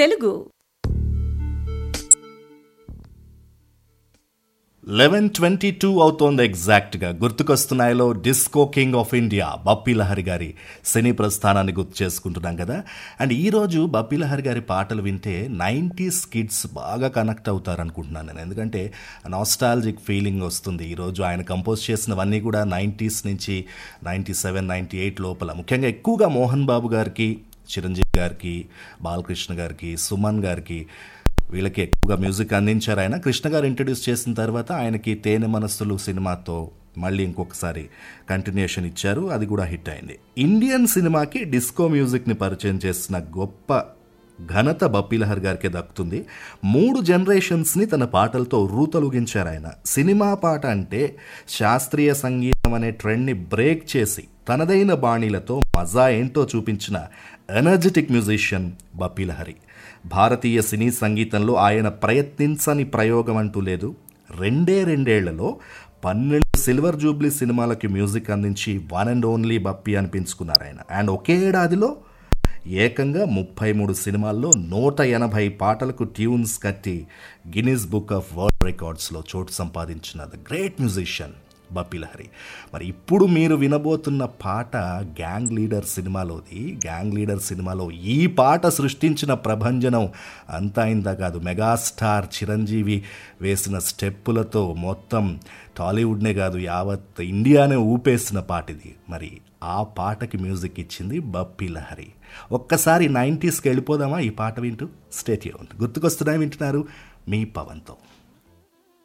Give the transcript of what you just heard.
Telugu eleven twenty two అవుతోంది ఎగ్జాక్ట్గా గుర్తుకొస్తున్నాయిలో disco king of India Bappi Lahiri గారి సినీ ప్రస్థానాన్ని గుర్తు చేసుకుంటున్నాం కదా అండ్ ఈరోజు బప్పీ లహరి గారి పాటలు వింటే నైంటీస్ కిడ్స్ బాగా కనెక్ట్ అవుతారు అనుకుంటున్నాను నేను ఎందుకంటే నాస్టాలజిక్ ఫీలింగ్ వస్తుంది ఈరోజు ఆయన కంపోజ్ చేసినవన్నీ కూడా నైంటీస్ నుంచి నైంటీ సెవెన్ నైంటీ ఎయిట్ లోపల ముఖ్యంగా ఎక్కువగా మోహన్ బాబు గారికి చిరంజీవి గారికి బాలకృష్ణ గారికి సుమన్ గారికి వీళ్ళకి ఎక్కువగా మ్యూజిక్ అందించారు ఆయన కృష్ణ గారు ఇంట్రడ్యూస్ చేసిన తర్వాత ఆయనకి తేనె మనస్సులు సినిమాతో మళ్ళీ ఇంకొకసారి కంటిన్యూషన్ ఇచ్చారు అది కూడా హిట్ అయింది ఇండియన్ సినిమాకి డిస్కో మ్యూజిక్ని పరిచయం చేసిన గొప్ప ఘనత బప్పీలహర్ గారికి దక్కుతుంది మూడు జనరేషన్స్ని తన పాటలతో రూతలుగించారు ఆయన సినిమా పాట అంటే శాస్త్రీయ సంగీతం అనే ట్రెండ్ని బ్రేక్ చేసి తనదైన బాణీలతో మజా ఏంటో చూపించిన ఎనర్జెటిక్ మ్యూజిషియన్ బప్పీలహరి భారతీయ సినీ సంగీతంలో ఆయన ప్రయత్నించని ప్రయోగం అంటూ లేదు రెండే రెండేళ్లలో పన్నెండు సిల్వర్ జూబ్లీ సినిమాలకి మ్యూజిక్ అందించి వన్ అండ్ ఓన్లీ బప్పి అనిపించుకున్నారు ఆయన అండ్ ఒకే ఏడాదిలో ఏకంగా ముప్పై మూడు సినిమాల్లో నూట ఎనభై పాటలకు ట్యూన్స్ కట్టి గిన్నీస్ బుక్ ఆఫ్ వరల్డ్ రికార్డ్స్లో చోటు సంపాదించిన the great musician Bappi Lahiri మరి ఇప్పుడు మీరు వినబోతున్న పాట గ్యాంగ్ లీడర్ సినిమాలోది గ్యాంగ్ లీడర్ సినిమాలో ఈ పాట సృష్టించిన ప్రభంజనం అంతా ఇంత కాదు మెగాస్టార్ చిరంజీవి వేసిన స్టెప్పులతో మొత్తం టాలీవుడ్నే కాదు యావత్ ఇండియానే ఊపేసిన పాట ఇది మరి ఆ పాటకి మ్యూజిక్ ఇచ్చింది బప్పి లహరి ఒక్కసారి నైంటీస్కి వెళ్ళిపోదామా ఈ పాట వింటూ స్టేట్ గుర్తుకొస్తున్నాయి వింటున్నారు మీ పవన్తో